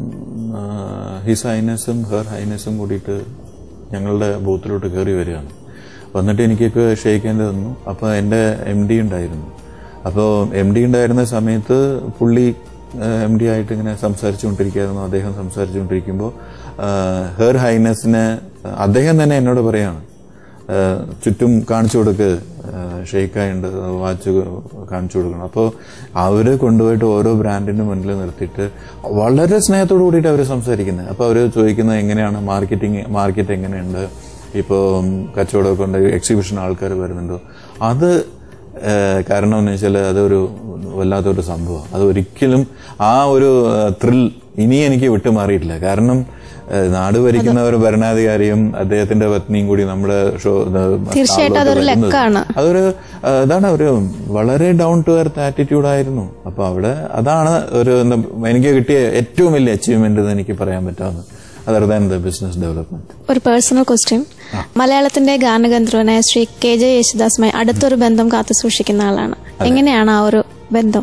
ഹിസ് ഹൈനസും ഹെർ ഹൈനസും കൂടിയിട്ട് ഞങ്ങളുടെ ബൂത്തിലോട്ട് കയറി വരികയാണ് വന്നിട്ട് എനിക്കൊക്കെ ക്ഷയിക്കേണ്ടി വന്നു അപ്പോൾ എൻ്റെ എം ഡി ഉണ്ടായിരുന്നു അപ്പോൾ എം ഡി ഉണ്ടായിരുന്ന സമയത്ത് പുള്ളി എം ഡി ആയിട്ട് ഇങ്ങനെ സംസാരിച്ചുകൊണ്ടിരിക്കുകയായിരുന്നു അദ്ദേഹം സംസാരിച്ചുകൊണ്ടിരിക്കുമ്പോൾ ഹെർ ഹൈനസിനെ അദ്ദേഹം തന്നെ എന്നോട് പറയാണ് ഏഹ് ചുറ്റും കാണിച്ചു കൊടുക്ക് ഷെയ്ക്കായുണ്ട് വാച്ച് കാണിച്ചു കൊടുക്കണം അപ്പോൾ അവർ കൊണ്ടുപോയിട്ട് ഓരോ ബ്രാൻഡിന്റെ മുന്നിൽ നിർത്തിയിട്ട് വളരെ സ്നേഹത്തോടു കൂടിയിട്ട് അവർ സംസാരിക്കുന്നത് അപ്പോൾ അവർ ചോദിക്കുന്നത് എങ്ങനെയാണ് മാർക്കറ്റിംഗ് മാർക്കറ്റ് എങ്ങനെയുണ്ട് ഇപ്പോൾ കച്ചവടമൊക്കെ ഉണ്ട് എക്സിബിഷൻ ആൾക്കാർ വരുന്നുണ്ടോ അത് ഏഹ് കാരണം എന്ന് വെച്ചാൽ അതൊരു വല്ലാത്തൊരു സംഭവം അത് ഒരിക്കലും ആ ഒരു ത്രിൽ ഇനി എനിക്ക് വിട്ടുമാറിയിട്ടില്ല കാരണം ഏഹ് നാട് ഭരിക്കുന്ന ഒരു ഭരണാധികാരിയും അദ്ദേഹത്തിന്റെ പത്നിയും കൂടി നമ്മുടെ ഷോ തീർച്ചയായിട്ടും അതൊരു ലക്കാണ്. അതൊരു ഏഹ് ഇതാണ് ഒരു വളരെ ഡൗൺ ടു എർത്ത് ആറ്റിറ്റ്യൂഡ് ആയിരുന്നു അപ്പൊ അവിടെ അതാണ് ഒരു എന്താ എനിക്ക് കിട്ടിയ ഏറ്റവും വലിയ അച്ചീവ്മെന്റ് എന്ന് എനിക്ക് പറയാൻ പറ്റാവുന്നത് other than the business development ഒരു പേഴ്സണൽ ക്വസ്റ്റ്യൻ മലയാളത്തിന്റെ ഗാനഗന്ധർവനായ ശ്രീ കെ ജെ യേശുദാസുമായി അടുത്തൊരു ബന്ധം കാത്തു സൂക്ഷിക്കുന്ന ആളാണ് എങ്ങനെയാണ് ആ ഒരു ബന്ധം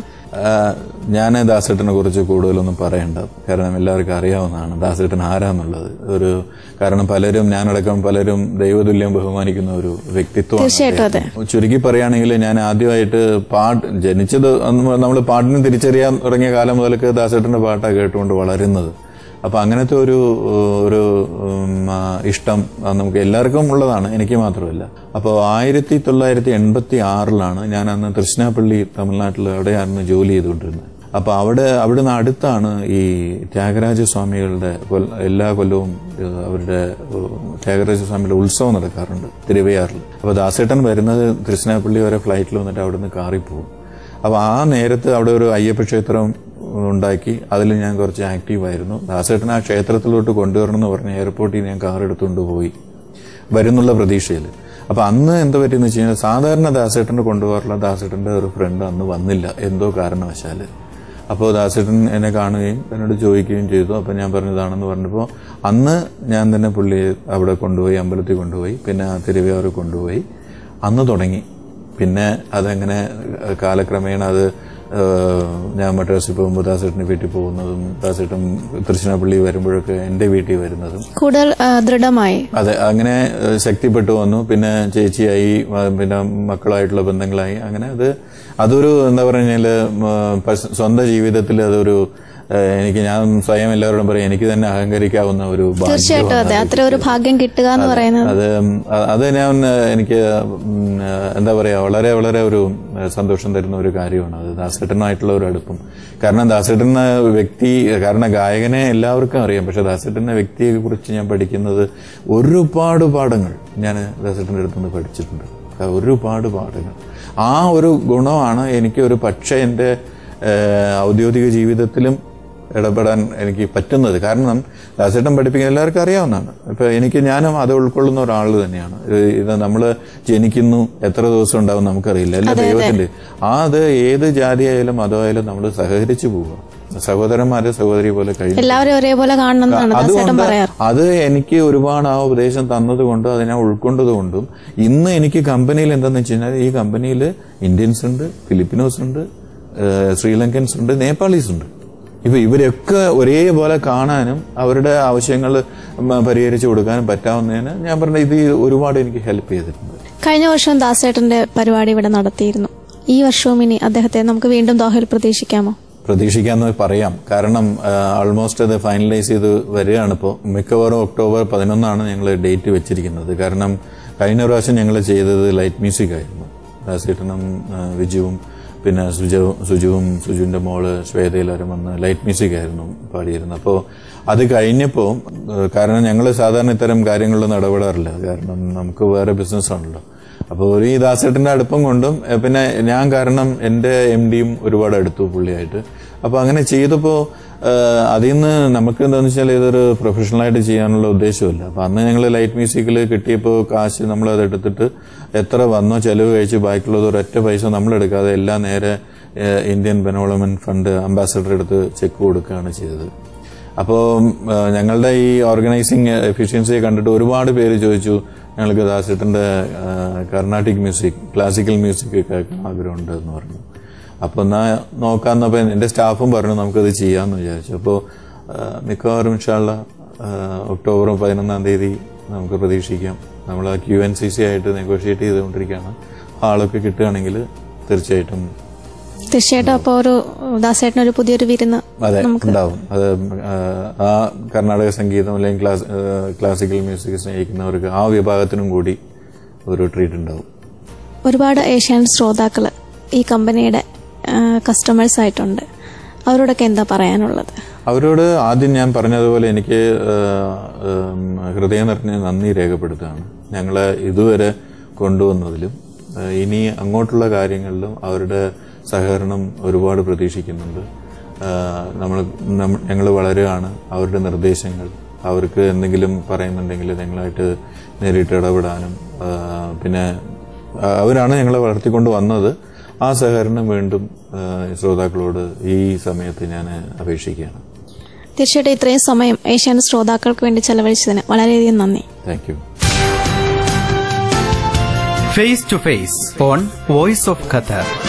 ഞാൻ ദാസേട്ടനെ കുറിച്ച് കൂടുതലൊന്നും പറയണ്ട കാരണം എല്ലാവർക്കും അറിയാവുന്നതാണ് ദാസേട്ടൻ ആരാന്നുള്ളത് ഒരു കാരണം പലരും ഞാനടക്കം പലരും ദൈവതുല്യം ബഹുമാനിക്കുന്ന ഒരു വ്യക്തിത്വമാണ് തീർച്ചയായിട്ടും അതെ. അദ്ദേഹം. ചുരുക്കി പറയുകയാണെങ്കിൽ ഞാൻ ആദ്യമായിട്ട് പാട്ട് ജനിച്ചത് നമ്മൾ പാട്ടിന് തിരിച്ചറിയാൻ തുടങ്ങിയ കാലം മുതലൊക്കെ ദാസേട്ടന്റെ പാട്ടാണ് കേട്ടുകൊണ്ട് വളരുന്നത് അപ്പൊ അങ്ങനത്തെ ഒരു ഒരു ഉം, ആ, ഇഷ്ടം ആ, നമുക്ക് എല്ലാവർക്കും ഉള്ളതാണ് എനിക്ക് മാത്രമല്ല അപ്പോൾ ആയിരത്തി തൊള്ളായിരത്തി എൺപത്തി ആറിലാണ് ഞാൻ അന്ന് തൃശ്ശനാപ്പള്ളി തമിഴ്നാട്ടിൽ അവിടെയായിരുന്നു ജോലി ചെയ്തുകൊണ്ടിരുന്നത് അപ്പൊ അവിടെ അവിടുന്ന് അടുത്താണ് ഈ ത്യാഗരാജ സ്വാമികളുടെ കൊൽ- എല്ലാ കൊല്ലവും ഏഹ്, അവരുടെ ഏഹ്, ത്യാഗരാജ സ്വാമിയുടെ ഉത്സവം നടക്കാറുണ്ട് തിരുവയാറിൽ അപ്പൊ ദാസേട്ടൻ വരുന്നത് തൃശ്ശനാപ്പള്ളി വരെ ഫ്ലൈറ്റിൽ വന്നിട്ട് അവിടുന്ന് കാറി പോകും അപ്പൊ ആ നേരത്ത് അവിടെ ഒരു അയ്യപ്പ ക്ഷേത്രം ഉണ്ടാക്കി അതിൽ ഞാൻ കുറച്ച് ആക്റ്റീവായിരുന്നു ദാസേട്ടൻ ആ ക്ഷേത്രത്തിലോട്ട് കൊണ്ടുവരണം എന്ന് പറഞ്ഞ് എയർപോർട്ടിൽ ഞാൻ കാർ എടുത്തുകൊണ്ട് പോയി വരുന്നുള്ള പ്രതീക്ഷയിൽ അപ്പൊ അന്ന് എന്താ പറ്റിയെന്ന് വെച്ച് കഴിഞ്ഞാൽ സാധാരണ ദാസേട്ടനെ കൊണ്ടുപോകാറുള്ള ദാസേട്ടന്റെ ഒരു ഫ്രണ്ട് അന്ന് വന്നില്ല എന്തോ കാരണവശാല് അപ്പോൾ ദാസേട്ടൻ എന്നെ കാണുകയും എന്നോട് ചോദിക്കുകയും ചെയ്തു അപ്പോൾ ഞാൻ പറഞ്ഞതാണെന്ന് പറഞ്ഞപ്പോൾ അന്ന് ഞാൻ തന്നെ പുള്ളിയെ അവിടെ കൊണ്ടുപോയി അമ്പലത്തിൽ കൊണ്ടുപോയി പിന്നെ ആ തിരുവിയാറ് കൊണ്ടുപോയി അന്ന് തുടങ്ങി പിന്നെ അതങ്ങനെ കാലക്രമേണ അത് ഏഹ്, ഞാൻ മദ്രാസിൽ പോകുമ്പോൾ ദാസേട്ടൻ്റെ വീട്ടിൽ പോകുന്നതും ദാസേട്ടൻ തൃശ്ശിനാപ്പള്ളി വരുമ്പോഴൊക്കെ എൻ്റെ വീട്ടിൽ വരുന്നതും കൂടുതൽ ആ, ദൃഢമായി അതെ അങ്ങനെ ഏഹ്, ശക്തിപ്പെട്ടു വന്നു പിന്നെ ചേച്ചിയായി ആ, പിന്നെ മക്കളായിട്ടുള്ള ബന്ധങ്ങളായി അങ്ങനെ അത് അതൊരു എന്താ പറഞ്ഞാല് ഉം, പസ്- സ്വന്തം ജീവിതത്തിൽ അതൊരു ഏഹ്, എനിക്ക് ഞാൻ സ്വയം എല്ലാവരോടും പറയും എനിക്ക് തന്നെ അഹങ്കരിക്കാവുന്ന ഒരു ഭാഗ്യമാണ് തീർച്ചയായിട്ടും അതെ അത് അത്ര ഒരു ഭാഗ്യം കിട്ടുക എന്ന് പറയുന്നത് അത് ഉം, അ- അത് ഞാൻ ഏഹ്, എനിക്ക് ഉം, ഏഹ്, എന്താ പറയാ വളരെ വളരെ ഒരു ഏഹ്, സന്തോഷം തരുന്ന ഒരു കാര്യമാണ് അത് ദാസേട്ടനായിട്ടുള്ള ഒരു അടുപ്പം കാരണം ദാസേട്ടൻ എന്ന വ്യക്തി കാരണം ഗായകനെ എല്ലാവർക്കും അറിയാം പക്ഷെ ദാസേട്ടൻ എന്ന വ്യക്തിയെ കുറിച്ച് ഞാൻ പഠിക്കുന്നത് ഒരുപാട് പാഠങ്ങൾ ഞാൻ ദാസേട്ടൻ്റെ അടുത്ത് നിന്ന് പഠിച്ചിട്ടുണ്ട് ആ, ഒരുപാട് പാഠങ്ങൾ ആ ഒരു ഗുണമാണ് എനിക്ക് ഒരു പക്ഷേ എൻ്റെ ഏഹ്, ഔദ്യോഗിക ജീവിതത്തിലും ഇടപെടാൻ എനിക്ക് പറ്റുന്നത് കാരണം ദാസേട്ടൻ പഠിപ്പിക്കുന്ന എല്ലാവർക്കും അറിയാവുന്നതാണ് ഇപ്പൊ എനിക്ക് ഞാനും അത് ഉൾക്കൊള്ളുന്ന ഒരാൾ തന്നെയാണ് ഇത് ഇത് നമ്മൾ ജനിക്കുന്നു എത്ര ദിവസം ഉണ്ടാവും നമുക്കറിയില്ല എല്ലാം ദൈവത്തിന്റെ ആ അത് ഏത് ജാതി ആയാലും മതമായാലും നമ്മൾ സഹകരിച്ചു പോവുക സഹോദരന്മാരെ സഹോദരി പോലെ കഴിഞ്ഞു എല്ലാവരും ഒരേപോലെ കാണണം എന്നാണ് ദാസേട്ടൻ അതുകൊണ്ട് പറയാറ് അത് എനിക്ക് ഒരുപാട് ആ ഉപദേശം തന്നതുകൊണ്ടും അതിനെ ഉൾക്കൊണ്ടതുകൊണ്ടും ഇന്ന് എനിക്ക് കമ്പനിയിൽ എന്താന്ന് വെച്ച് കഴിഞ്ഞാൽ ഈ കമ്പനിയിൽ ഇന്ത്യൻസ് ഉണ്ട് ഫിലിപ്പിനോസ് ഉണ്ട് ഏഹ് ശ്രീലങ്കൻസ് ഉണ്ട് നേപ്പാളീസ് ഉണ്ട് ഇപ്പൊ ഇവരൊക്കെ ഒരേപോലെ കാണാനും അവരുടെ ആവശ്യങ്ങൾ പരിഹരിച്ചു കൊടുക്കാനും പറ്റാവുന്നതിന് ഞാൻ പറഞ്ഞ ഇത് ഒരുപാട് എനിക്ക് ഹെൽപ്പ് ചെയ്തിട്ടുണ്ട് കഴിഞ്ഞ വർഷം ദാസേട്ടന്റെ പരിപാടി ഇവിടെ നടത്തിയിരുന്നു ഈ വർഷവും ഇനി അദ്ദേഹത്തെ നമുക്ക് വീണ്ടും ദോഹയിൽ പ്രതീക്ഷിക്കാമോ പ്രതീക്ഷിക്കാമെന്ന് പറയാം കാരണം ആൾമോസ്റ്റ് അത് ഫൈനലൈസ് ചെയ്ത് വരികയാണ് ഇപ്പോൾ മിക്കവാറും ഒക്ടോബർ പതിനൊന്നാണ് ഞങ്ങൾ ഡേറ്റ് വെച്ചിരിക്കുന്നത് കാരണം കഴിഞ്ഞ പ്രാവശ്യം ഞങ്ങൾ ചെയ്തത് ലൈറ്റ് മ്യൂസിക് ആയിരുന്നു ദാസേട്ടനും ആ, വിജുവും പിന്നെ സുജവും സുജുവും സുജുവിന്റെ മോള് ശ്വേതയിലവരും വന്ന് ലൈറ്റ് മ്യൂസിക് ആയിരുന്നു പാടിയിരുന്നത് അപ്പോൾ അത് കഴിഞ്ഞപ്പോൾ കാരണം ഞങ്ങൾ സാധാരണ ഇത്തരം കാര്യങ്ങളിൽ ഇടപെടാറില്ല കാരണം നമുക്ക് വേറെ ബിസിനസ് ആണല്ലോ അപ്പോൾ ഒരു ഈ ദാസേട്ടന്റെ അടുപ്പം കൊണ്ടും എ, പിന്നെ ഞാൻ കാരണം എൻ്റെ എം ഡിയും ഒരുപാട് അടുത്തു പുള്ളിയായിട്ട് അപ്പോൾ അങ്ങനെ ചെയ്തപ്പോൾ അതിൽ നിന്ന് നമുക്ക് എന്താണെന്ന് വെച്ചാൽ ഇതൊരു പ്രൊഫഷണലായിട്ട് ചെയ്യാനുള്ള ഉദ്ദേശമില്ല അപ്പം അന്ന് ഞങ്ങൾ ലൈറ്റ് മ്യൂസിക്കിൽ കിട്ടിയപ്പോൾ കാശ് നമ്മൾ അത് എടുത്തിട്ട് എത്ര വന്നോ ചെലവ് കഴിച്ച് ബാക്കിയുള്ളത് ഒരൊറ്റ പൈസ നമ്മൾ എടുക്കാതെ എല്ലാം നേരെ ഏഹ്, ഇന്ത്യൻ ബെനോളമെന്റ് ഫണ്ട് അംബാസഡർ എടുത്ത് ചെക്ക് കൊടുക്കുകയാണ് ചെയ്തത് അപ്പോൾ ഞങ്ങളുടെ ഈ ഓർഗനൈസിങ് എഫിഷ്യൻസിയെ കണ്ടിട്ട് ഒരുപാട് പേര് ചോദിച്ചു ഞങ്ങൾക്ക് ദാസേട്ടൻ്റെ കർണാട്ടിക് മ്യൂസിക് ക്ലാസിക്കൽ മ്യൂസിക് കേൾക്കാൻ ആഗ്രഹമുണ്ട് എന്ന് പറഞ്ഞു അപ്പോൾ എന്നാ നോക്കാന്നപ്പോൾ എൻ്റെ സ്റ്റാഫും പറഞ്ഞു നമുക്കത് ചെയ്യാമെന്ന് വിചാരിച്ചു അപ്പോൾ മിക്കവാറും ഇൻഷാള്ള ഒക്ടോബർ പതിനൊന്നാം തീയതി നമുക്ക് പ്രതീക്ഷിക്കാം നമ്മൾ ആ ക്യു എൻ സി സി ആയിട്ട് നെഗോഷിയേറ്റ് ചെയ്തുകൊണ്ടിരിക്കുകയാണ് ആളൊക്കെ കിട്ടുകയാണെങ്കിൽ തീർച്ചയായിട്ടും തീർച്ചയായിട്ടും അപ്പോൾ ഒരു ദാസേട്ടൻ ഒരു പുതിയൊരു വിരുന്ന് അതെ ഉണ്ടാവും അത് ആ, ആ കർണാടക സംഗീതം അല്ലെങ്കിൽ ക്ലാസ് ആ, ക്ലാസിക്കൽ മ്യൂസിക് സ്നേഹിക്കുന്നവർക്ക് ആ വിഭാഗത്തിനും കൂടി ഒരു ട്രീറ്റ് ഉണ്ടാവും ഒരുപാട് ഏഷ്യൻ ശ്രോതാക്കൾ ഈ കമ്പനിയുടെ കസ്റ്റമേഴ്സ് ആയിട്ടുണ്ട് അവരോടൊക്കെ എന്താ പറയാനുള്ളത് അവരോട് ആദ്യം ഞാൻ പറഞ്ഞതുപോലെ എനിക്ക് ആ, ഉം, ഹൃദയം നിറഞ്ഞ നന്ദി രേഖപ്പെടുത്തുകയാണ് ഞങ്ങളെ ഇതുവരെ കൊണ്ടുവന്നതിലും ആ, ഇനി അങ്ങോട്ടുള്ള കാര്യങ്ങളിലും അവരുടെ സഹകരണം ഒരുപാട് പ്രതീക്ഷിക്കുന്നുണ്ട് ആ, നമ്മൾ ഞങ്ങൾ വളരുകയാണ് അവരുടെ നിർദ്ദേശങ്ങൾ അവർക്ക് എന്തെങ്കിലും പറയുന്നുണ്ടെങ്കിൽ ഞങ്ങളായിട്ട് നേരിട്ട് ഇടപെടാനും ആ, പിന്നെ ആ, അവരാണ് ഞങ്ങളെ വളർത്തിക്കൊണ്ട് വന്നത് ആ സഹകരണം വീണ്ടും ആ, ശ്രോതാക്കളോട് ഈ സമയത്ത് ഞാൻ അപേക്ഷിക്കുകയാണ് തീർച്ചയായിട്ടും ഇത്രയും സമയം ഏഷ്യാൻ ശ്രോതാക്കൾക്ക് വേണ്ടി ചെലവഴിച്ചതിന് വളരെയധികം നന്ദി thank you Face to Face on Voice of Qatar.